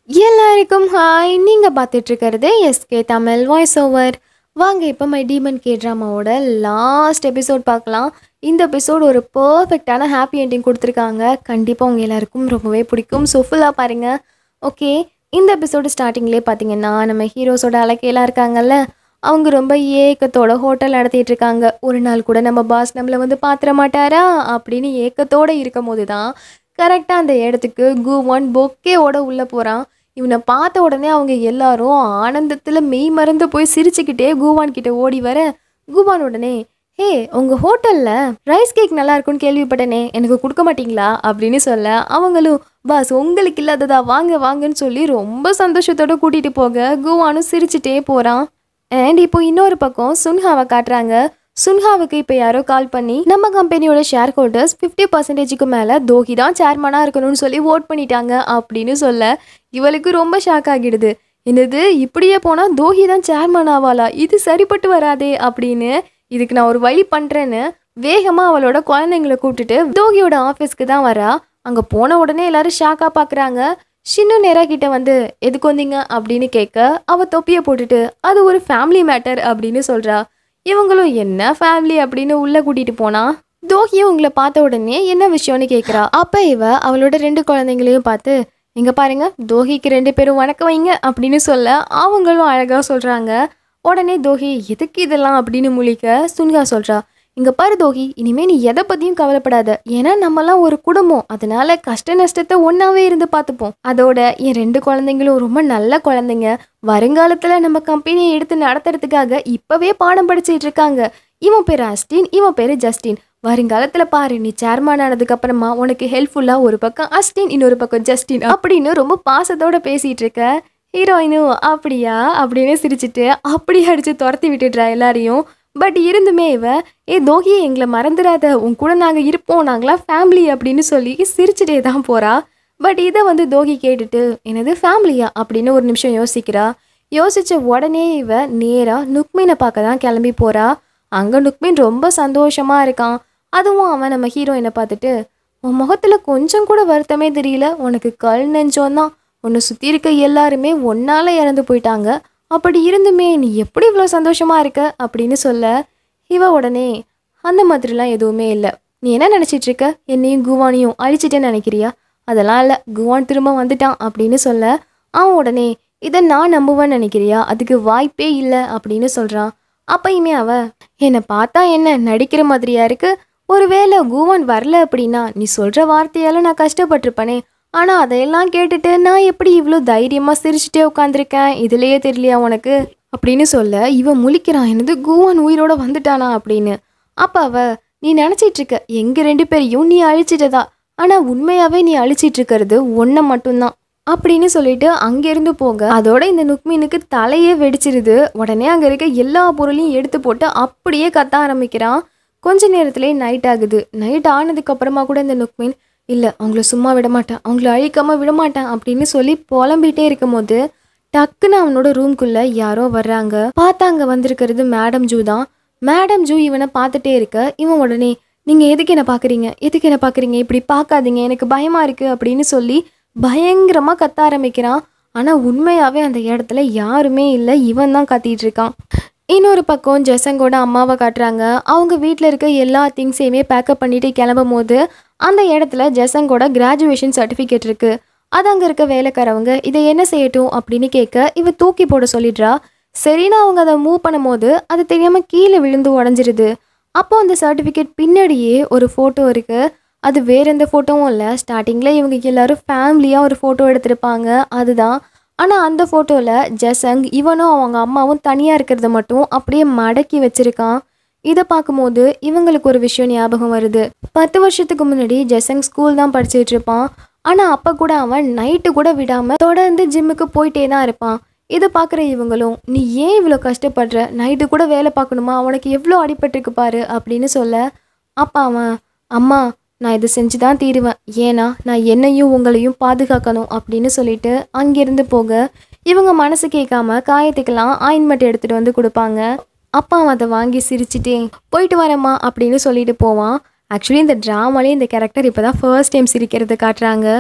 எல்லாருக்கும் ஹாய் நீங்கள் பார்த்துட்டு இருக்கிறது எஸ்கே தமிழ் வாய்ஸ் ஓவர் வாங்க இப்போ மை டீமன் கே ட்ராமாவோட லாஸ்ட் எபிசோட் பார்க்கலாம் இந்த எபிசோட் ஒரு பர்ஃபெக்டான ஹாப்பி எண்டிங் கொடுத்துருக்காங்க கண்டிப்பாக உங்கள் எல்லாருக்கும் ரொம்பவே பிடிக்கும் ஸோ ஃபுல்லாக பாருங்கள் ஓகே இந்த எபிசோடு ஸ்டார்டிங்லேயே பார்த்தீங்கன்னா நம்ம ஹீரோஸோட அலக்கையெல்லாம் இருக்காங்கல்ல அவங்க ரொம்ப ஏக்கத்தோட ஹோட்டல் நடத்திட்டு இருக்காங்க ஒரு நாள் கூட நம்ம பாஸ் நம்மளை வந்து பாத்திர மாட்டாரா அப்படின்னு ஏக்கத்தோடு இருக்கும் போது தான் கரெக்டாக அந்த இடத்துக்கு குவான் பொக்கேவோட உள்ளே போகிறான் இவனை பார்த்த உடனே அவங்க எல்லாரும் ஆனந்தத்தில் மெய் மறந்து போய் சிரிச்சுக்கிட்டே கூவான் கிட்ட ஓடி வர கூவான் உடனே ஹே உங்கள் ஹோட்டலில் ரைஸ் கேக் நல்லா இருக்கும்னு கேள்விப்பட்டனே எனக்கு கொடுக்க மாட்டீங்களா அப்படின்னு சொல்ல அவங்களும் பாஸ் உங்களுக்கு இல்லாததா வாங்க வாங்கன்னு சொல்லி ரொம்ப சந்தோஷத்தோட கூட்டிகிட்டு போக குவானும் சிரிச்சுட்டே போகிறான் அண்ட் இப்போ இன்னொரு பக்கம் சுன்ஹாவை காட்டுறாங்க சுன்ஹாவுக்கு இப்போ யாரோ கால் பண்ணி நம்ம கம்பெனியோட ஷேர் ஹோல்டர்ஸ் ஃபிஃப்டி பர்சன்டேஜுக்கு மேலே தோஹி தான் சேர்மனாக இருக்கணும்னு சொல்லி ஓட் பண்ணிட்டாங்க அப்படின்னு சொல்ல இவளுக்கு ரொம்ப ஷாக் ஆகிடுது என்னது இப்படியே போனால் தோஹி தான் சேர்மன் ஆவாளா இது சரிப்பட்டு வராதே அப்படின்னு இதுக்கு நான் ஒரு வழி பண்ணுறேன்னு வேகமாக அவளோட குழந்தைங்களை கூப்பிட்டுட்டு தோஹியோட ஆஃபீஸ்க்கு தான் வரா அங்கே போன உடனே எல்லாரும் ஷாக்காக பார்க்குறாங்க ஷின்னு நேரா கிட்ட வந்து எதுக்கு வந்தீங்க அப்படின்னு கேட்க அவ தொப்பியை போட்டுட்டு அது ஒரு ஃபேமிலி மேட்டர் அப்படின்னு சொல்றா இவங்களும் என்ன ஃபேமிலி அப்படின்னு உள்ள கூட்டிட்டு போனா தோஹியும் உங்களை பார்த்த உடனே என்ன விஷயம்னு கேட்குறா அப்போ இவ அவளோட ரெண்டு குழந்தைங்களையும் பார்த்து இங்க பாருங்க தோஹிக்கு ரெண்டு பேரும் வணக்கம் வைங்க அப்படின்னு சொல்ல அவங்களும் அழகா சொல்றாங்க உடனே தோஹி எதுக்கு இதெல்லாம் அப்படின்னு முழிக்க சுன்கா சொல்றா இங்க பாரு தோஹி இனிமே நீ எதை பத்தியும் கவலைப்படாத ஏன்னா நம்மலாம் ஒரு குடும்பம் அதனால கஷ்ட நஷ்டத்தை ஒன்னாவே இருந்து பார்த்துப்போம் அதோட என் ரெண்டு குழந்தைங்களும் ரொம்ப நல்ல குழந்தைங்க வருங்காலத்துல நம்ம கம்பெனியை எடுத்து நடத்துறதுக்காக இப்பவே பாடம் படிச்சிட்டு இருக்காங்க இவன் பேர் அஸ்டின் இவன் பேரு ஜஸ்டின் வருங்காலத்துல பாரு நீ சேர்மன் ஆனதுக்கு அப்புறமா உனக்கு ஹெல்ப்ஃபுல்லா ஒரு பக்கம் அஸ்டின் இன்னொரு பக்கம் ஜஸ்டின் அப்படின்னு ரொம்ப பாசத்தோட பேசிட்டு இருக்க ஹீரோயினும் அப்படியா அப்படின்னு சிரிச்சிட்டு அப்படி அடிச்சு துரத்தி விட்டுடுறா எல்லாரையும் பட் இருந்துமே இவ ஏ தோகி எங்களை மறந்துடாத உன் கூட நாங்கள் இருப்போம் நாங்களாம் ஃபேமிலி அப்படின்னு சொல்லி சிரிச்சுட்டே தான் போறா பட் இதை வந்து தோகி கேட்டுட்டு என்னது ஃபேமிலியா அப்படின்னு ஒரு நிமிஷம் யோசிக்கிறா யோசிச்ச உடனே இவ நேரா நுக்மீனை பார்க்க தான் கிளம்பி போறா அங்க நுக்மீன் ரொம்ப சந்தோஷமா இருக்கான் அதுவும் அவன் நம்ம ஹீரோயினை பார்த்துட்டு உன் முகத்துல கொஞ்சம் கூட வருத்தமே தெரியல உனக்கு கல் நெஞ்சம் தான் உன்னை சுற்றி இருக்க எல்லாருமே ஒன்னால இறந்து போயிட்டாங்க அப்படி இருந்துமே நீ எப்படி இவ்வளோ சந்தோஷமா இருக்க அப்படின்னு சொல்ல இவ உடனே அந்த மாதிரிலாம் எதுவுமே இல்லை நீ என்ன நினச்சிட்டு இருக்க என்னையும் குவானையும் அழிச்சிட்டேன்னு நினைக்கிறியா அதெல்லாம் இல்லை குவான் திரும்ப வந்துட்டான் அப்படின்னு சொல்ல அவன் உடனே இதை நான் நம்புவேன்னு நினைக்கிறியா அதுக்கு வாய்ப்பே இல்லை அப்படின்னு சொல்கிறான் அப்பயுமே அவ என்னை பார்த்தா என்ன நடிக்கிற மாதிரியா இருக்கு ஒருவேளை குவான் வரல அப்படின்னா நீ சொல்கிற வார்த்தையால நான் கஷ்டப்பட்டிருப்பனே ஆனால் அதையெல்லாம் கேட்டுட்டு நான் எப்படி இவ்வளோ தைரியமாக சிரிச்சுட்டே உட்காந்துருக்கேன் இதுலயே தெரியலையா உனக்கு அப்படின்னு சொல்ல இவன் முழிக்கிறான் என்னது குவான் உயிரோட வந்துட்டானா அப்படின்னு அப்போ அவ நீ நினச்சிட்டு இருக்க எங்கள் ரெண்டு பேரையும் நீ அழிச்சிட்டதா ஆனால் உண்மையாகவே நீ அழிச்சிட்டு இருக்கிறது ஒன்றை மட்டும்தான் அப்படின்னு சொல்லிட்டு அங்கேருந்து போக அதோட இந்த நுக்மீனுக்கு தலையே வெடிச்சிருது உடனே அங்கே இருக்க எல்லா பொருளையும் எடுத்து போட்டு அப்படியே கத்த ஆரம்பிக்கிறான் கொஞ்ச நேரத்திலே நைட் ஆகுது நைட் ஆனதுக்கு அப்புறமா கூட இந்த நுக்மீன் இல்லை அவங்கள சும்மா விட மாட்டேன் அவங்கள அழிக்காம விட மாட்டேன் அப்படின்னு சொல்லி புலம்பிட்டே இருக்கும்போது டக்குன்னு அவனோட ரூம்குள்ள யாரோ வர்றாங்க பார்த்தா அங்க வந்திருக்கிறது மேடம் ஜூ தான் மேடம் ஜூ இவனை பார்த்துட்டே இருக்க இவன் உடனே நீங்க எதுக்கு என்ன பாக்குறீங்க எதுக்கு என்ன பாக்குறீங்க இப்படி பார்க்காதீங்க எனக்கு பயமா இருக்கு அப்படின்னு சொல்லி பயங்கரமா கத்த ஆரம்பிக்கிறான் ஆனா உண்மையாவே அந்த இடத்துல யாருமே இல்லை இவன் தான் கத்திட்டு இருக்கான் இன்னொரு பக்கம் ஜெசங்கோட அம்மாவை காட்டுறாங்க அவங்க வீட்டில் இருக்க எல்லா திங்ஸையுமே பேக்கப் பண்ணிட்டு கிளம்பும் போது அந்த இடத்துல ஜெசங்கோட கிராஜுவேஷன் சர்டிஃபிகேட் இருக்கு அது அங்கே இருக்க வேலைக்காரவங்க இதை என்ன செய்யட்டும் அப்படின்னு கேட்க இவ தூக்கி போட சொல்லிடுறா சரின்னு அவங்க அதை மூவ் பண்ணும்போது அது தெரியாமல் கீழே விழுந்து உடஞ்சிருது அப்போ அந்த சர்டிஃபிகேட் பின்னாடியே ஒரு ஃபோட்டோ இருக்கு அது வேற எந்த ஃபோட்டோவும் இல்லை ஸ்டார்டிங்கில் இவங்க எல்லாரும் ஃபேமிலியாக ஒரு ஃபோட்டோ எடுத்திருப்பாங்க அதுதான் ஆனால் அந்த ஃபோட்டோவில் ஜசங் இவனும் அவங்க அம்மாவும் தனியாக இருக்கிறத மட்டும் அப்படியே மடக்கி வச்சிருக்கான் இதை பார்க்கும்போது இவங்களுக்கு ஒரு விஷயம் ஞாபகம் வருது பத்து வருஷத்துக்கு முன்னாடி ஜெசங் ஸ்கூல் தான் படிச்சுட்டு இருப்பான் ஆனால் அப்போ கூட அவன் நைட்டு கூட விடாமல் தொடர்ந்து ஜிம்முக்கு போயிட்டே தான் இருப்பான் இதை பார்க்குற இவங்களும் நீ ஏன் இவ்வளோ கஷ்டப்படுற நைட்டு கூட வேலை பார்க்கணுமா அவனுக்கு எவ்வளோ அடிபட்டிருக்கு பாரு அப்படின்னு சொல்ல அப்பா அவன் அம்மா நான் இதை செஞ்சு தான் தீருவேன் ஏன்னா நான் என்னையும் உங்களையும் பாதுகாக்கணும் அப்படின்னு சொல்லிட்டு அங்கிருந்து போக இவங்க மனசு கேட்காம காயத்துக்கெல்லாம் ஆயின்மெண்ட் எடுத்துகிட்டு வந்து கொடுப்பாங்க அப்பா அவன் அதை வாங்கி சிரிச்சிட்டே போயிட்டு வரேம்மா அப்படின்னு சொல்லிட்டு போவான் ஆக்சுவலி இந்த ட்ராமாலே இந்த கேரக்டர் இப்போ தான் ஃபர்ஸ்ட் டைம் சிரிக்கிறத காட்டுறாங்க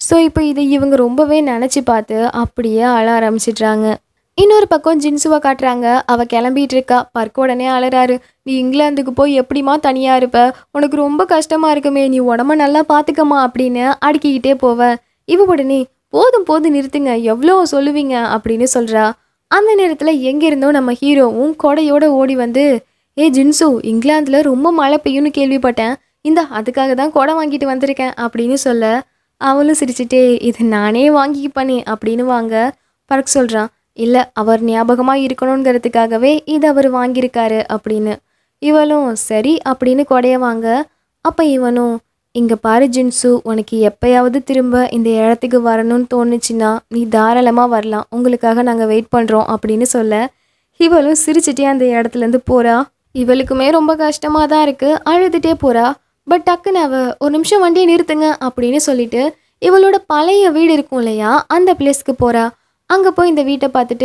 ஸோ இப்போ இதை இவங்க ரொம்பவே நினச்சி பார்த்து அப்படியே அழ ஆரம்பிச்சிடுறாங்க இன்னொரு பக்கம் ஜின்சுவை காட்டுறாங்க அவ கிளம்பிட்டு இருக்கா பர்க் உடனே அழறாரு நீ இங்கிலாந்துக்கு போய் எப்படிமா தனியா இருப்ப உனக்கு ரொம்ப கஷ்டமா இருக்குமே நீ உடம்ப நல்லா பாத்துக்கமா அப்படின்னு அடுக்கிக்கிட்டே போவ இவ உடனே போதும் போதும் நிறுத்துங்க எவ்வளோ சொல்லுவீங்க அப்படின்னு சொல்றா அந்த நேரத்தில் எங்கிருந்தோ நம்ம ஹீரோவும் கொடையோட ஓடி வந்து ஏ ஜின்சு இங்கிலாந்தில் ரொம்ப மழை பெய்யும்னு கேள்விப்பட்டேன் இந்த அதுக்காக தான் கொடை வாங்கிட்டு வந்திருக்கேன் அப்படின்னு சொல்ல அவளும் சிரிச்சிட்டே இது நானே வாங்கிப்பனே அப்படின்னு வாங்க பர்க் சொல்கிறான் இல்லை அவர் ஞாபகமாக இருக்கணுங்கிறதுக்காகவே இது அவர் வாங்கியிருக்காரு அப்படின்னு இவளும் சரி அப்படின்னு கொடைய வாங்க அப்போ இவனும் இங்கே பாரு ஜின்சு உனக்கு எப்பயாவது திரும்ப இந்த இடத்துக்கு வரணும்னு தோணுச்சுன்னா நீ தாராளமாக வரலாம் உங்களுக்காக நாங்கள் வெயிட் பண்ணுறோம் அப்படின்னு சொல்ல இவளும் சிரிச்சிட்டே அந்த இடத்துலேருந்து போகிறா இவளுக்குமே ரொம்ப கஷ்டமாக தான் இருக்குது அழுதுகிட்டே போகிறா பட் டக்குன்னு அவ ஒரு நிமிஷம் வண்டியை நிறுத்துங்க அப்படின்னு சொல்லிட்டு இவளோட பழைய வீடு இருக்கும் இல்லையா அந்த பிளேஸ்க்கு போகிறா அங்கே போய் இந்த வீட்டை பார்த்துட்டு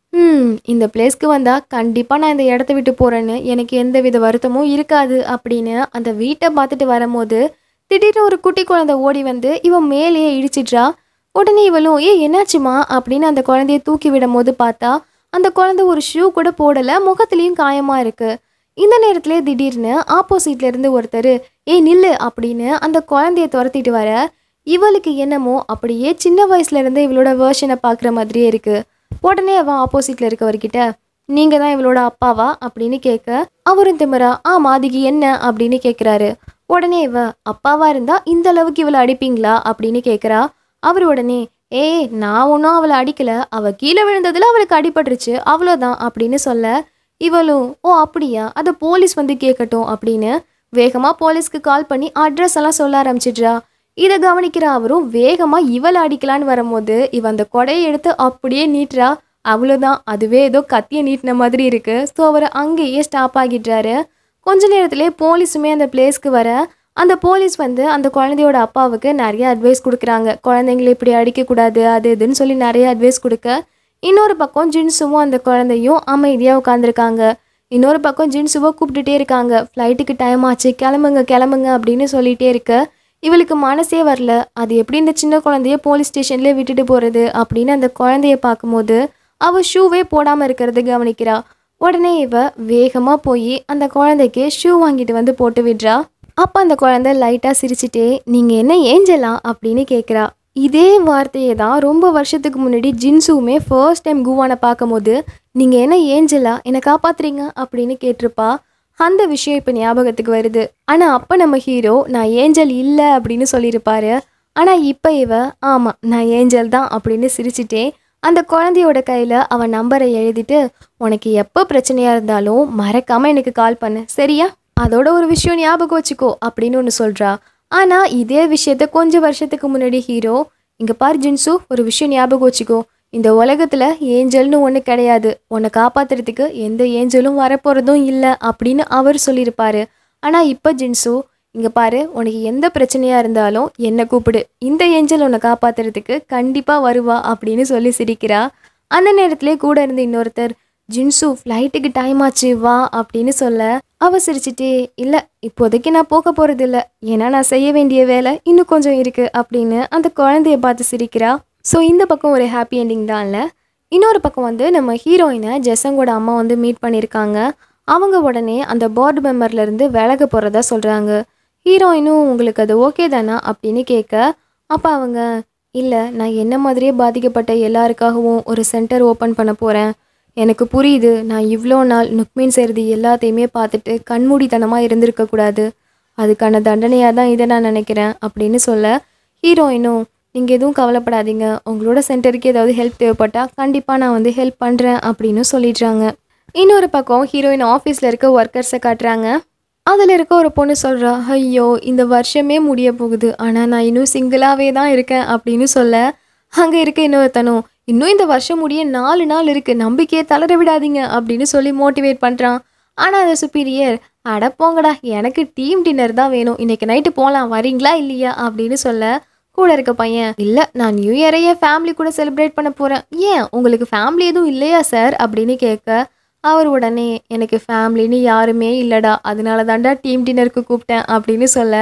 ம் இந்த பிளேஸ்க்கு வந்தால் கண்டிப்பாக நான் இந்த இடத்த விட்டு போகிறேன்னு எனக்கு எந்த வித வருத்தமும் இருக்காது அப்படின்னு அந்த வீட்டை பார்த்துட்டு வரும்போது திடீர்னு ஒரு குட்டி குழந்தை ஓடி வந்து இவன் மேலேயே இடிச்சிட்றா உடனே இவளும் ஏ என்னாச்சுமா அப்படின்னு அந்த குழந்தைய தூக்கி விடும் போது பார்த்தா அந்த குழந்தை ஒரு ஷூ கூட போடலை முகத்துலேயும் காயமாக இருக்கு இந்த நேரத்திலே திடீர்னு ஆப்போசிட்ல இருந்து ஒருத்தர் ஏய் நில்லு அப்படின்னு அந்த குழந்தைய துரத்திட்டு வர இவளுக்கு என்னமோ அப்படியே சின்ன வயசுல இருந்தே இவளோட வேர்ஷனை பார்க்குற மாதிரியே இருக்கு உடனே அவன் ஆப்போசிட்ல இருக்கவர்கிட்ட நீங்க தான் இவளோட அப்பாவா அப்படின்னு கேட்க அவரும் திமிரா ஆமா அதுக்கு என்ன அப்படின்னு கேட்குறாரு உடனே இவ அப்பாவா இருந்தா இந்த அளவுக்கு இவளை அடிப்பீங்களா அப்படின்னு கேட்குறா அவர் உடனே ஏய் நான் ஒன்றும் அவளை அடிக்கல அவ கீழே விழுந்ததுல அவளுக்கு அடிபட்டுருச்சு அவ்வளோதான் அப்படின்னு சொல்ல இவளும் ஓ அப்படியா அதை போலீஸ் வந்து கேட்கட்டும் அப்படின்னு வேகமாக போலீஸ்க்கு கால் பண்ணி அட்ரஸ் எல்லாம் சொல்ல ஆரம்பிச்சிட்றா இதை கவனிக்கிற அவரும் வேகமாக இவளை அடிக்கலான்னு வரும்போது இவ அந்த கொடையை எடுத்து அப்படியே நீட்டுறா அவ்வளோதான் அதுவே ஏதோ கத்தியை நீட்டின மாதிரி இருக்கு ஸோ அவர் அங்கேயே ஸ்டாப் ஆகிடுறாரு கொஞ்ச நேரத்திலே போலீஸுமே அந்த பிளேஸ்க்கு வர அந்த போலீஸ் வந்து அந்த குழந்தையோட அப்பாவுக்கு நிறைய அட்வைஸ் கொடுக்குறாங்க குழந்தைங்களை இப்படி அடிக்கக்கூடாது அது இதுன்னு சொல்லி நிறைய அட்வைஸ் கொடுக்க இன்னொரு பக்கம் ஜின்சுவும் அந்த குழந்தையும் அமைதியாக உட்காந்துருக்காங்க இன்னொரு பக்கம் ஜின்சுவை கூப்பிட்டுட்டே இருக்காங்க ஃப்ளைட்டுக்கு டைம் ஆச்சு கிளம்புங்க கிளம்புங்க அப்படின்னு சொல்லிட்டே இருக்க இவளுக்கு மனசே வரல அது எப்படி இந்த சின்ன குழந்தைய போலீஸ் ஸ்டேஷன்லேயே விட்டுட்டு போகிறது அப்படின்னு அந்த குழந்தைய பார்க்கும்போது அவள் ஷூவே போடாமல் இருக்கிறத கவனிக்கிறா உடனே இவ வேகமாக போய் அந்த குழந்தைக்கு ஷூ வாங்கிட்டு வந்து போட்டு விடுறா அப்போ அந்த குழந்தை லைட்டாக சிரிச்சிட்டே நீங்கள் என்ன ஏஞ்சலா அப்படின்னு கேட்குறா இதே வார்த்தையை தான் ரொம்ப வருஷத்துக்கு முன்னாடி ஜின்சுவுமே ஃபர்ஸ்ட் டைம் குவானை பார்க்கும்போது நீங்கள் என்ன ஏஞ்சலா என்னை காப்பாத்துறீங்க அப்படின்னு கேட்டிருப்பா அந்த விஷயம் இப்போ ஞாபகத்துக்கு வருது ஆனால் அப்போ நம்ம ஹீரோ நான் ஏஞ்சல் இல்லை அப்படின்னு சொல்லியிருப்பாரு ஆனால் இப்போ இவ ஆமாம் நான் ஏஞ்சல் தான் அப்படின்னு சிரிச்சிட்டே அந்த குழந்தையோட கையில் அவன் நம்பரை எழுதிட்டு உனக்கு எப்போ பிரச்சனையாக இருந்தாலும் மறக்காமல் எனக்கு கால் பண்ணு சரியா அதோட ஒரு விஷயம் ஞாபகம் வச்சுக்கோ அப்படின்னு ஒன்று சொல்கிறா ஆனால் இதே விஷயத்த கொஞ்சம் வருஷத்துக்கு முன்னாடி ஹீரோ இங்கே பார் ஜின்சு ஒரு விஷயம் ஞாபகம் வச்சுக்கோ இந்த உலகத்தில் ஏஞ்சல்னு ஒன்று கிடையாது உன்னை காப்பாத்துறதுக்கு எந்த ஏஞ்சலும் வரப்போகிறதும் இல்லை அப்படின்னு அவர் சொல்லியிருப்பாரு ஆனால் இப்போ ஜின்சு இங்கே பாரு உனக்கு எந்த பிரச்சனையாக இருந்தாலும் என்னை கூப்பிடு இந்த ஏஞ்சல் உன்னை காப்பாத்துறதுக்கு கண்டிப்பாக வருவா அப்படின்னு சொல்லி சிரிக்கிறா அந்த நேரத்திலே கூட இருந்த இன்னொருத்தர் ஜின்சு ஃப்ளைட்டுக்கு டைம் ஆச்சு வா அப்படின்னு சொல்ல அவ சிரிச்சிட்டே இல்லை இப்போதைக்கு நான் போக போகிறது இல்லை ஏன்னா நான் செய்ய வேண்டிய வேலை இன்னும் கொஞ்சம் இருக்கு அப்படின்னு அந்த குழந்தைய பார்த்து சிரிக்கிறா ஸோ இந்த பக்கம் ஒரு ஹாப்பி எண்டிங் தான் இல்லை இன்னொரு பக்கம் வந்து நம்ம ஹீரோயினை ஜெசங்கோட அம்மா வந்து மீட் பண்ணியிருக்காங்க அவங்க உடனே அந்த போர்டு மெம்பர்லேருந்து விலக போகிறதா சொல்கிறாங்க ஹீரோயினும் உங்களுக்கு அது ஓகே தானா அப்படின்னு கேட்க அப்போ அவங்க இல்லை நான் என்ன மாதிரியே பாதிக்கப்பட்ட எல்லாருக்காகவும் ஒரு சென்டர் ஓப்பன் பண்ண போகிறேன் எனக்கு புரியுது நான் இவ்வளோ நாள் நுக்மீன் செய்கிறது எல்லாத்தையுமே பார்த்துட்டு கண்மூடித்தனமாக இருந்திருக்கக்கூடாது அதுக்கான தண்டனையாக தான் இதை நான் நினைக்கிறேன் அப்படின்னு சொல்ல ஹீரோயினும் நீங்கள் எதுவும் கவலைப்படாதீங்க உங்களோட சென்டருக்கு ஏதாவது ஹெல்ப் தேவைப்பட்டால் கண்டிப்பாக நான் வந்து ஹெல்ப் பண்ணுறேன் அப்படின்னு சொல்லிடுறாங்க இன்னொரு பக்கம் ஹீரோயின் ஆஃபீஸில் இருக்க ஒர்க்கர்ஸை காட்டுறாங்க அதில் இருக்க ஒரு பொண்ணு சொல்கிறா ஐயோ இந்த வருஷமே முடிய போகுது ஆனால் நான் இன்னும் சிங்கிளாகவே தான் இருக்கேன் அப்படின்னு சொல்ல அங்கே இருக்க இன்னொருத்தனும் இன்னும் இந்த வருஷம் முடிய நாலு நாள் இருக்குது நம்பிக்கையை தளர விடாதீங்க அப்படின்னு சொல்லி மோட்டிவேட் பண்ணுறான் ஆனால் அந்த சுப்பீரியர் அட போங்கடா எனக்கு டீம் டின்னர் தான் வேணும் இன்னைக்கு நைட்டு போகலாம் வரீங்களா இல்லையா அப்படின்னு சொல்ல கூட இருக்க பையன் இல்லை நான் நியூ இயரையே ஃபேமிலி கூட செலிப்ரேட் பண்ண போகிறேன் ஏன் உங்களுக்கு ஃபேமிலி எதுவும் இல்லையா சார் அப்படின்னு கேட்க அவர் உடனே எனக்கு ஃபேமிலின்னு யாருமே இல்லைடா அதனால தான்டா டீம் டின்னருக்கு கூப்பிட்டேன் அப்படின்னு சொல்ல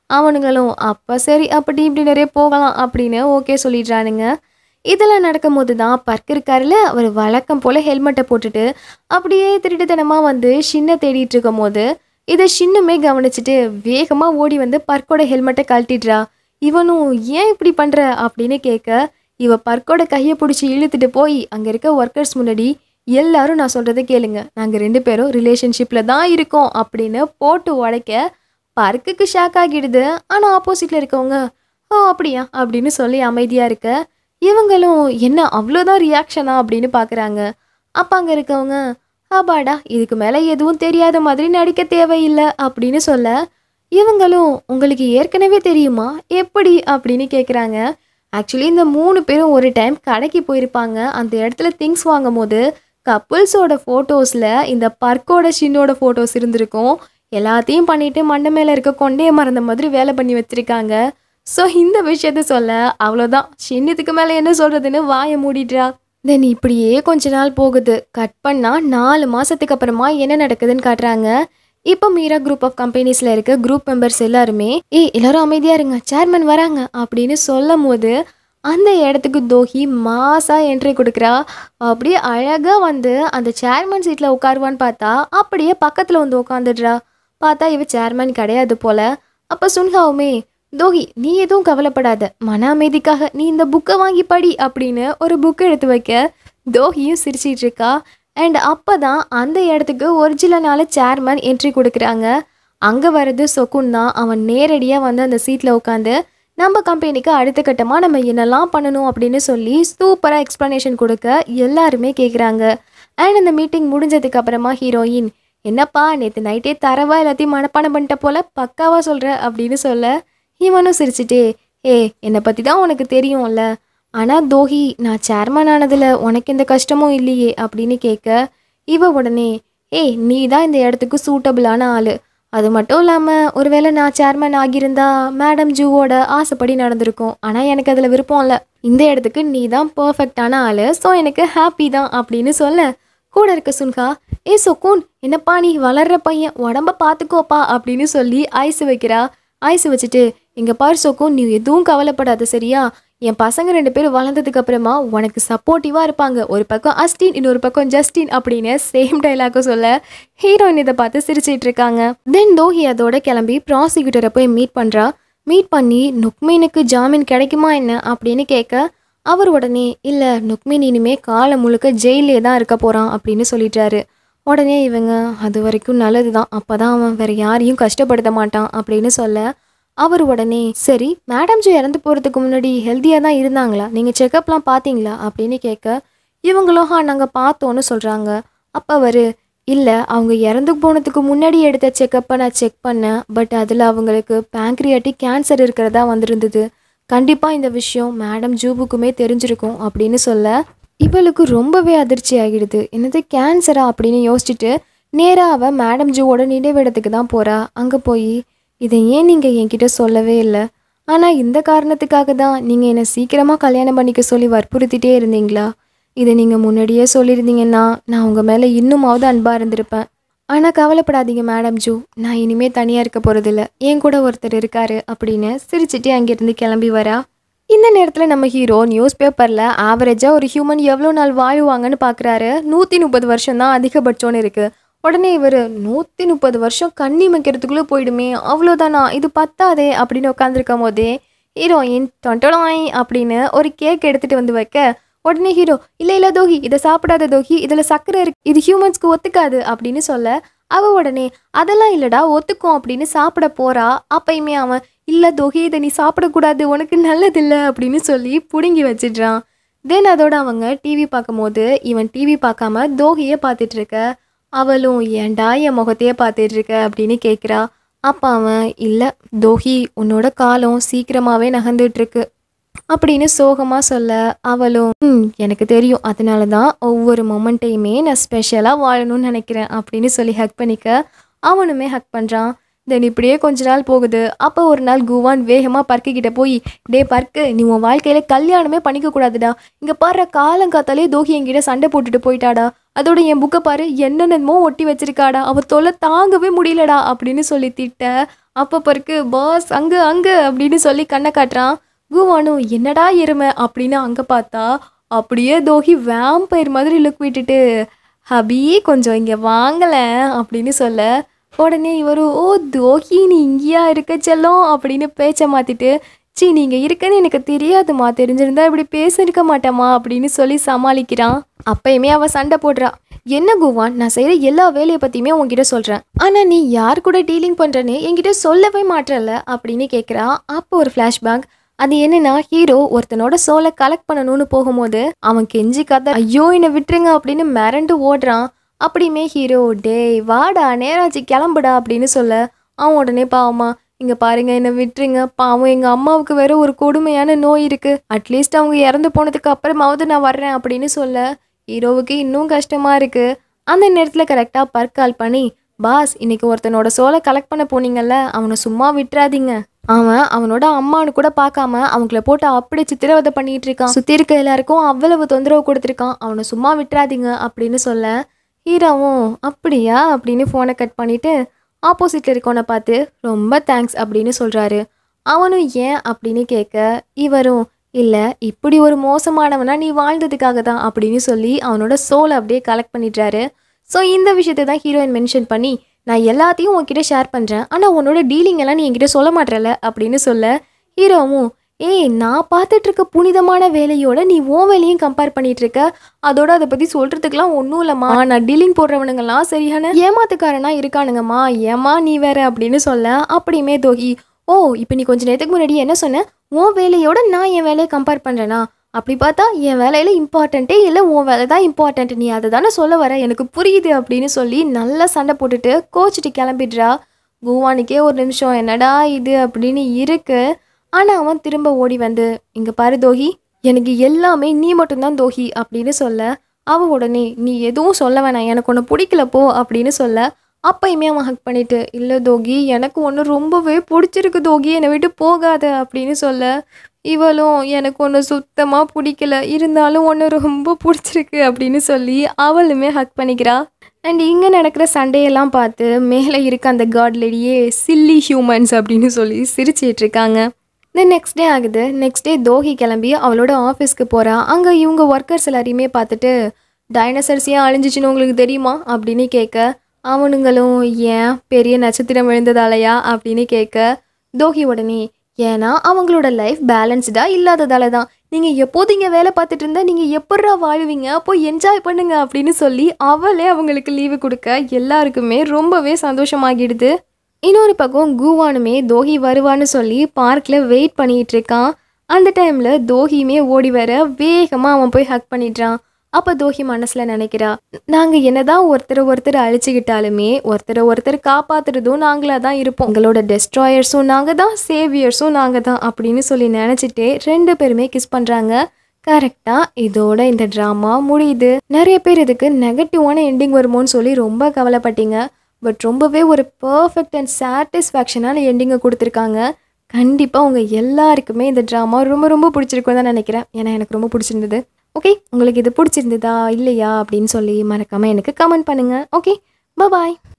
அவனுங்களும் அப்போ சரி அப்படி இப்படி நிறைய போகலாம் அப்படின்னு ஓகே சொல்லிடுறானுங்க இதெல்லாம் நடக்கும்போது தான் பர்க் இருக்காருல்ல அவர் வழக்கம் போல் ஹெல்மெட்டை போட்டுட்டு அப்படியே திருட்டுத்தனமாக வந்து ஷின்னை தேடிட்டு இருக்கும் போது இதை ஷின்னுமே கவனிச்சுட்டு வேகமாக ஓடி வந்து பர்க்கோட ஹெல்மெட்டை கழட்டிடுறா இவனும் ஏன் இப்படி பண்ணுற அப்படின்னு கேட்க இவ பர்க்கோட கையை பிடிச்சி இழுத்துட்டு போய் அங்கே இருக்க ஒர்க்கர்ஸ் முன்னாடி எல்லாரும் நான் சொல்கிறத கேளுங்க நாங்கள் ரெண்டு பேரும் ரிலேஷன்ஷிப்பில் தான் இருக்கோம் அப்படின்னு போட்டு உடைக்க பர்க்குக்கு ஷாக் ஆகிடுது ஆனால் ஆப்போசிட்டில் இருக்கவங்க ஓ அப்படியா அப்படின்னு சொல்லி அமைதியாக இருக்க இவங்களும் என்ன அவ்வளோதான் ரியாக்ஷனா அப்படின்னு பார்க்குறாங்க அப்போ அங்கே இருக்கவங்க ஆபாடா இதுக்கு மேலே எதுவும் தெரியாத மாதிரி நடிக்க தேவையில்லை அப்படின்னு சொல்ல இவங்களும் உங்களுக்கு ஏற்கனவே தெரியுமா எப்படி அப்படின்னு கேட்குறாங்க ஆக்சுவலி இந்த மூணு பேரும் ஒரு டைம் கடைக்கு போயிருப்பாங்க அந்த இடத்துல திங்ஸ் வாங்கும் போது கப்புள்ஸோட ஃபோட்டோஸில் இந்த பர்க்கோட ஷின்னோட ஃபோட்டோஸ் இருந்திருக்கும் எல்லாத்தையும் பண்ணிட்டு மண்டை மேலே இருக்க கொண்டைய மறந்த மாதிரி வேலை பண்ணி வச்சிருக்காங்க ஸோ இந்த விஷயத்த சொல்ல அவ்வளோதான் ஷின்னத்துக்கு மேலே என்ன சொல்கிறதுன்னு வாயை மூடிடுறா தென் இப்படியே கொஞ்ச நாள் போகுது கட் பண்ணால் நாலு மாதத்துக்கு அப்புறமா என்ன நடக்குதுன்னு காட்டுறாங்க இப்போ மீரா குரூப் ஆஃப் கம்பெனிஸில் இருக்க குரூப் மெம்பர்ஸ் எல்லாருமே ஏய் எல்லாரும் அமைதியாக இருங்க சேர்மன் வராங்க அப்படின்னு சொல்லும் போது அந்த இடத்துக்கு தோஹி மாசாக என்ட்ரி கொடுக்குறா அப்படியே அழகாக வந்து அந்த சேர்மன் சீட்டில் உட்காருவான்னு பார்த்தா அப்படியே பக்கத்தில் வந்து உட்காந்துடுறா பார்த்தா இவ சேர்மன் கிடையாது போல அப்போ சுன்ஹாவுமே தோஹி நீ எதுவும் கவலைப்படாத மன அமைதிக்காக நீ இந்த புக்கை வாங்கி படி அப்படின்னு ஒரு புக் எடுத்து வைக்க தோஹியும் சிரிச்சிட்டு இருக்கா அண்ட் அப்போ தான் அந்த இடத்துக்கு ஒரிஜினலான சேர்மன் என்ட்ரி கொடுக்குறாங்க அங்கே வர்றது சொக்குன் தான் அவன் நேரடியாக வந்து அந்த சீட்டில் உட்காந்து நம்ம கம்பெனிக்கு அடுத்த கட்டமாக நம்ம என்னெல்லாம் பண்ணணும் அப்படின்னு சொல்லி சூப்பராக எக்ஸ்ப்ளனேஷன் கொடுக்க எல்லாருமே கேட்குறாங்க அண்ட் அந்த மீட்டிங் முடிஞ்சதுக்கு அப்புறமா ஹீரோயின் என்னப்பா நேற்று நைட்டே தரவா எல்லாத்தையும் மனப்பாடம் பண்ணிட்ட போல பக்காவா சொல்கிற அப்படின்னு சொல்ல இவனும் சிரிச்சிட்டே ஏ என்னை பற்றி தான் உனக்கு தெரியும்ல ஆனால் தோஹி நான் சேர்மன் ஆனதில் உனக்கு எந்த கஷ்டமும் இல்லையே அப்படின்னு கேட்க இவ உடனே ஏய் நீ தான் இந்த இடத்துக்கு சூட்டபிளான ஆள் அது மட்டும் இல்லாமல் ஒருவேளை நான் சேர்மன் ஆகியிருந்தா மேடம் ஜூவோட ஆசைப்படி நடந்திருக்கும் ஆனால் எனக்கு அதில் விருப்பம் இல்லை இந்த இடத்துக்கு நீ தான் பர்ஃபெக்டான ஆள் ஸோ எனக்கு ஹாப்பி தான் அப்படின்னு சொல்ல கூட இருக்க சுன்ஹா ஏ சொக்கூன் என்னப்பா நீ வளர்ற பையன் உடம்ப பார்த்துக்கோப்பா அப்படின்னு சொல்லி ஐஸ் வைக்கிறா ஐஸ் வச்சுட்டு இங்கே பாரு சொக்கூன் நீ எதுவும் கவலைப்படாத சரியா என் பசங்க ரெண்டு பேரும் வளர்ந்ததுக்கு அப்புறமா உனக்கு சப்போர்ட்டிவாக இருப்பாங்க ஒரு பக்கம் அஸ்டின் இன்னொரு பக்கம் ஜஸ்டின் அப்படின்னு சேம் டைலாக்கும் சொல்ல ஹீரோயின் இதை பார்த்து சிரிச்சிட்டு இருக்காங்க தென் தோஹி அதோட கிளம்பி ப்ராசிக்யூட்டரை போய் மீட் பண்ணுறா மீட் பண்ணி நுக்மீனுக்கு ஜாமீன் கிடைக்குமா என்ன அப்படின்னு கேட்க அவர் உடனே இல்லை நுக்மீன் இனிமே காலம் முழுக்க ஜெயிலே தான் இருக்க போகிறான் அப்படின்னு சொல்லிட்டாரு உடனே இவங்க அது வரைக்கும் நல்லது தான் அப்போ தான் அவன் வேற யாரையும் கஷ்டப்படுத்த மாட்டான் அப்படின்னு சொல்ல அவர் உடனே சரி மேடம் ஜி இறந்து போகிறதுக்கு முன்னாடி ஹெல்த்தியாக தான் இருந்தாங்களா நீங்கள் செக்கப்லாம் பார்த்தீங்களா அப்படின்னு கேட்க இவங்களும் ஹா நாங்கள் பார்த்தோன்னு சொல்கிறாங்க அப்போ அவர் இல்லை அவங்க இறந்து போனதுக்கு முன்னாடி எடுத்த செக்கப்பை நான் செக் பண்ணேன் பட் அதில் அவங்களுக்கு பேங்க்ரியாட்டிக் கேன்சர் இருக்கிறதா வந்திருந்தது கண்டிப்பாக இந்த விஷயம் மேடம் ஜூபுக்குமே தெரிஞ்சிருக்கும் அப்படின்னு சொல்ல இவளுக்கு ரொம்பவே அதிர்ச்சி ஆகிடுது என்னது கேன்சரா அப்படின்னு யோசிச்சுட்டு நேராக அவள் மேடம் ஜூவோட நினைவிடத்துக்கு தான் போகிறா அங்கே போய் இதை ஏன் நீங்கள் என்கிட்ட சொல்லவே இல்லை ஆனால் இந்த காரணத்துக்காக தான் நீங்கள் என்னை சீக்கிரமாக கல்யாணம் பண்ணிக்க சொல்லி வற்புறுத்திட்டே இருந்தீங்களா இதை நீங்கள் முன்னாடியே சொல்லியிருந்தீங்கன்னா நான் உங்கள் மேலே இன்னுமாவது அன்பாக இருந்திருப்பேன் ஆனால் கவலைப்படாதீங்க மேடம் ஜூ நான் இனிமேல் தனியாக இருக்க போகிறதில்ல என் கூட ஒருத்தர் இருக்காரு அப்படின்னு சிரிச்சிட்டு அங்கேருந்து கிளம்பி வரா இந்த நேரத்தில் நம்ம ஹீரோ நியூஸ் பேப்பரில் ஆவரேஜாக ஒரு ஹியூமன் எவ்வளோ நாள் வாழுவாங்கன்னு பார்க்குறாரு நூற்றி முப்பது வருஷம் தான் அதிகபட்சம்னு இருக்குது உடனே இவர் நூற்றி முப்பது வருஷம் கண்ணி வைக்கிறதுக்குள்ளே போயிடுமே அவ்வளோதானா இது பத்தாதே அப்படின்னு உட்காந்துருக்கும் போதே ஹீரோயின் தொண்டலாய் அப்படின்னு ஒரு கேக் எடுத்துகிட்டு வந்து வைக்க உடனே ஹீரோ இல்லை இல்லை தோஹி இதை சாப்பிடாத தோஹி இதில் சர்க்கரை இருக்கு இது ஹியூமன்ஸ்க்கு ஒத்துக்காது அப்படின்னு சொல்ல அவ உடனே அதெல்லாம் இல்லடா ஒத்துக்கும் அப்படின்னு சாப்பிட போறா அப்பயுமே அவன் இல்லை தோஹி இதை நீ சாப்பிடக்கூடாது உனக்கு நல்லதில்லை அப்படின்னு சொல்லி பிடுங்கி வச்சிடுறான் தென் அதோட அவங்க டிவி பார்க்கும்போது இவன் டிவி பார்க்காம தோஹியை பார்த்துட்டு இருக்க அவளும் ஏன்டா என் முகத்தையே பார்த்துட்டு இருக்க அப்படின்னு கேட்குறா அப்போ அவன் இல்லை தோஹி உன்னோட காலம் சீக்கிரமாகவே நகர்ந்துட்டு இருக்கு அப்படின்னு சோகமாக சொல்ல அவளும் ம் எனக்கு தெரியும் அதனால தான் ஒவ்வொரு மொமெண்ட்டையுமே நான் ஸ்பெஷலாக வாழணும்னு நினைக்கிறேன் அப்படின்னு சொல்லி ஹக் பண்ணிக்க அவனுமே ஹக் பண்ணுறான் தென் இப்படியே கொஞ்ச நாள் போகுது அப்போ ஒரு நாள் குவான் வேகமாக பர்க்கு கிட்ட போய் டே பர்க்கு நீ உன் வாழ்க்கையில கல்யாணமே பண்ணிக்க கூடாதுடா இங்கே பாரு காலங்காத்தாலே தோஹி என்கிட்ட சண்டை போட்டுட்டு போயிட்டாடா அதோட என் புக்கை பாரு என்னென்னமோ ஒட்டி வச்சிருக்காடா அவ தொல்லை தாங்கவே முடியலடா அப்படின்னு சொல்லி திட்ட அப்போ பிறகு பாஸ் அங்கே அங்கே அப்படின்னு சொல்லி கண்ணை காட்டுறான் குவானு என்னடா எருமை அப்படின்னு அங்கே பார்த்தா அப்படியே தோஹி வேம்பயர் மாதிரி லுக் விட்டுட்டு ஹபி கொஞ்சம் இங்கே வாங்கலேன் அப்படின்னு சொல்ல உடனே இவரு ஓ தோஹி நீ இங்கேயா இருக்க செல்லம் அப்படின்னு பேச்சை மாற்றிட்டு சி நீங்கள் இருக்கன்னு எனக்கு தெரியாதுமா தெரிஞ்சிருந்தா இப்படி பேசியிருக்க மாட்டேம்மா அப்படின்னு சொல்லி சமாளிக்கிறான் அப்பயுமே அவ சண்டை போடுறா என்ன குவான் நான் செய்கிற எல்லா வேலையை பற்றியுமே உன்கிட்ட சொல்கிறேன் ஆனால் நீ யார் கூட டீலிங் பண்ணுறேன்னு என்கிட்ட சொல்லவே மாட்டல அப்படின்னு கேட்குறா அப்போ ஒரு ஃப்ளாஷ்பேக் அது என்னன்னா ஹீரோ ஒருத்தனோட சோலை கலெக்ட் பண்ணணும்னு போகும்போது அவன் கெஞ்சி கதை ஐயோ என்னை விட்டுருங்க அப்படின்னு மிரண்டு ஓடுறான் அப்படியுமே ஹீரோ டேய் வாடா நேராச்சு கிளம்புடா அப்படின்னு சொல்ல அவன் உடனே பாவமா இங்க பாருங்க என்னை விட்டுருங்க பாவம் எங்க அம்மாவுக்கு வேற ஒரு கொடுமையான நோய் இருக்கு அட்லீஸ்ட் அவங்க இறந்து போனதுக்கு அப்புறமாவது நான் வர்றேன் அப்படின்னு சொல்ல ஹீரோவுக்கு இன்னும் கஷ்டமா இருக்கு அந்த நேரத்துல கரெக்டா பர்க் கால் பண்ணி பாஸ் இன்னைக்கு ஒருத்தனோட சோலை கலெக்ட் பண்ண போனீங்கல்ல அவனை சும்மா விட்டுறாதீங்க அவன் அவனோட அம்மானு கூட பார்க்காம அவங்கள போட்டு அப்படி சித்திரவதை பண்ணிட்டு இருக்கான் சுத்தி இருக்க எல்லாருக்கும் அவ்வளவு தொந்தரவு கொடுத்துருக்கான் அவனை சும்மா விட்டுறாதீங்க அப்படின்னு சொல்ல ஹீரோவும் அப்படியா அப்படின்னு ஃபோனை கட் பண்ணிட்டு ஆப்போசிட்ல இருக்கவனை பார்த்து ரொம்ப தேங்க்ஸ் அப்படின்னு சொல்றாரு அவனும் ஏன் அப்படின்னு கேட்க இவரும் இல்லை இப்படி ஒரு மோசமானவனா நீ வாழ்ந்ததுக்காக தான் அப்படின்னு சொல்லி அவனோட சோலை அப்படியே கலெக்ட் பண்ணிடுறாரு ஸோ இந்த விஷயத்தை தான் ஹீரோயின் மென்ஷன் பண்ணி நான் எல்லாத்தையும் உன்கிட்ட ஷேர் பண்ணுறேன் ஆனால் உன்னோட டீலிங் எல்லாம் நீ என்கிட்ட சொல்ல மாட்டேல அப்படின்னு சொல்ல ஹீரோவும் ஏய் நான் பார்த்துட்டு இருக்க புனிதமான வேலையோட நீ உன் வேலையும் கம்பேர் பண்ணிட்டு இருக்க அதோட அதை பற்றி சொல்கிறதுக்கெலாம் ஒன்றும் இல்லைம்மா நான் டீலிங் போடுறவனுங்கெல்லாம் சரியான ஏமாத்துக்காரனா இருக்கானுங்கம்மா ஏமா நீ வேற அப்படின்னு சொல்ல அப்படியுமே தோகி ஓ இப்போ நீ கொஞ்ச நேரத்துக்கு முன்னாடி என்ன சொன்ன உன் வேலையோட நான் என் வேலையை கம்பேர் பண்ணுறேனா அப்படி பார்த்தா என் வேலையில் இம்பார்ட்டண்ட்டே இல்லை உன் வேலை தான் இம்பார்ட்டன்ட் நீ அதை தானே சொல்ல வர எனக்கு புரியுது அப்படின்னு சொல்லி நல்லா சண்டை போட்டுட்டு கோச்சிட்டு கிளம்பிடுறா குவானுக்கே ஒரு நிமிஷம் என்னடா இது அப்படின்னு இருக்கு ஆனால் அவன் திரும்ப ஓடி வந்து இங்கே பாரு தோஹி எனக்கு எல்லாமே நீ மட்டும்தான் தோஹி அப்படின்னு சொல்ல அவ உடனே நீ எதுவும் சொல்ல வேணாம் எனக்கு ஒன்று பிடிக்கல போ அப்படின்னு சொல்ல அப்பயுமே அவன் ஹக் பண்ணிட்டு இல்லை தோகி எனக்கு ஒன்று ரொம்பவே பிடிச்சிருக்கு தோகி என்னை விட்டு போகாத அப்படின்னு சொல்ல இவளும் எனக்கு ஒன்று சுத்தமாக பிடிக்கல இருந்தாலும் ஒன்று ரொம்ப பிடிச்சிருக்கு அப்படின்னு சொல்லி அவளுமே ஹக் பண்ணிக்கிறா அண்ட் இங்கே நடக்கிற சண்டையெல்லாம் பார்த்து மேலே இருக்க அந்த காட்லடியே சில்லி ஹியூமன்ஸ் அப்படின்னு சொல்லி சிரிச்சிட்டு இருக்காங்க தென் நெக்ஸ்ட் டே ஆகுது நெக்ஸ்ட் டே தோஹி கிளம்பி அவளோட ஆஃபீஸ்க்கு போகிறா அங்கே இவங்க ஒர்க்கர்ஸ் எல்லாரையுமே பார்த்துட்டு டைனோசர்ஸ் ஏன் அழிஞ்சிச்சுன்னு உங்களுக்கு தெரியுமா அப்படின்னு கேட்க அவனுங்களும் ஏன் பெரிய நட்சத்திரம் விழுந்ததாலயா அப்படின்னு கேட்க தோஹி உடனே ஏன்னா அவங்களோட லைஃப் பேலன்ஸ்டாக இல்லாததால தான் நீங்கள் எப்போது இங்கே வேலை பார்த்துட்டு இருந்தா நீங்கள் எப்பட்றா வாழ்வீங்க போய் என்ஜாய் பண்ணுங்க அப்படின்னு சொல்லி அவளே அவங்களுக்கு லீவு கொடுக்க எல்லாருக்குமே ரொம்பவே சந்தோஷமாகிடுது இன்னொரு பக்கம் கூவானுமே தோஹி வருவான்னு சொல்லி பார்க்கில் வெயிட் பண்ணிட்டு இருக்கான் அந்த டைமில் தோஹியுமே ஓடி வர வேகமாக அவன் போய் ஹக் பண்ணிடுறான் அப்போ தோஹி மனசில் நினைக்கிறா நாங்கள் என்னதான் ஒருத்தரை ஒருத்தர் அழிச்சுக்கிட்டாலுமே ஒருத்தரை ஒருத்தர் காப்பாத்துறதும் நாங்களாக தான் இருப்போம் எங்களோட டெஸ்ட்ராயர்ஸும் நாங்கள் தான் சேவியர்ஸும் நாங்கள் தான் அப்படின்னு சொல்லி நினச்சிட்டே ரெண்டு பேருமே கிஸ் பண்ணுறாங்க கரெக்டாக இதோட இந்த ட்ராமா முடியுது நிறைய பேர் இதுக்கு நெகட்டிவான எண்டிங் வருமோன்னு சொல்லி ரொம்ப கவலைப்பட்டீங்க பட் ரொம்பவே ஒரு பர்ஃபெக்ட் அண்ட் சாட்டிஸ்ஃபேக்ஷனான எண்டிங்கை கொடுத்துருக்காங்க கண்டிப்பாக உங்கள் எல்லாருக்குமே இந்த ட்ராமா ரொம்ப ரொம்ப பிடிச்சிருக்குன்னு தான் நினைக்கிறேன் ஏன்னா எனக்கு ரொம்ப பிடிச்சிருந்தது ஓகே உங்களுக்கு இது பிடிச்சிருந்ததா இல்லையா அப்படின்னு சொல்லி மறக்காமல் எனக்கு கமெண்ட் பண்ணுங்கள் ஓகே பாய்